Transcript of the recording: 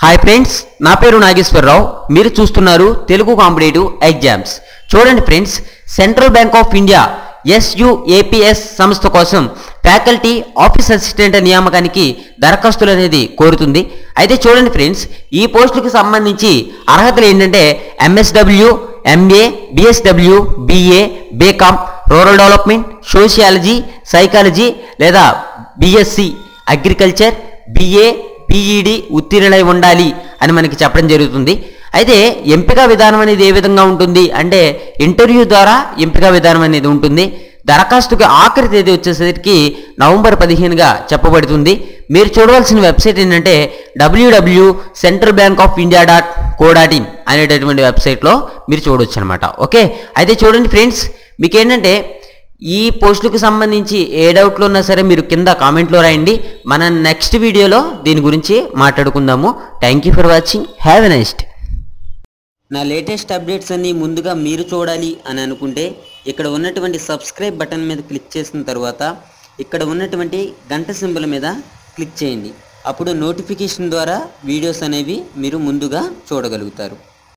hi friends నా పేరు నాగేశ్వరరావు మీరు చూస్తున్నారు తెలుగు కాంపిటేటివ్ ఎగ్జామ్స్ చూడండి friends central bank of India SUAPS సంస్థ కోసం ఫ్యాకల్టీ ఆఫీస్ అసిస్టెంట్ నియామకానికి దరఖాస్తులు అనేది కోరుతుంది అయితే చూడండి ఫ్రెండ్స్ ఈ పోస్టులకు సంబంధించి అర్హతలు ఏంటంటే MSW MA BSW BA BCom rural development sociology psychology లేదా బిఎస్సి అగ్రికల్చర్ బిఏ పీఈడి ఉత్తీర్ణులై ఉండాలి అని మనకి చెప్పడం జరుగుతుంది అయితే ఎంపిక విధానం అనేది ఏ విధంగా ఉంటుంది అంటే ఇంటర్వ్యూ ద్వారా ఎంపిక విధానం అనేది ఉంటుంది దరఖాస్తుకి ఆఖరి తేదీ వచ్చేసరికి నవంబర్ పదిహేనుగా చెప్పబడుతుంది మీరు చూడవలసిన వెబ్సైట్ ఏంటంటే WWW central bank of India dot co dot in అనేటటువంటి వెబ్సైట్లో మీరు చూడొచ్చు అనమాట ఓకే అయితే చూడండి ఫ్రెండ్స్ మీకు ఏంటంటే ఈ పోస్టులకు సంబంధించి ఏ డౌట్లు ఉన్నా సరే మీరు కింద కామెంట్లో రాయండి మన నెక్స్ట్ వీడియోలో దీని గురించి మాట్లాడుకుందాము thank you for watching have a next నా లేటెస్ట్ అప్డేట్స్ అన్నీ ముందుగా మీరు చూడాలి అని అనుకుంటే ఇక్కడ ఉన్నటువంటి సబ్స్క్రైబ్ బటన్ మీద క్లిక్ చేసిన తర్వాత ఇక్కడ ఉన్నటువంటి గంట సింబల్ మీద క్లిక్ చేయండి అప్పుడు నోటిఫికేషన్ ద్వారా వీడియోస్ అనేవి మీరు ముందుగా చూడగలుగుతారు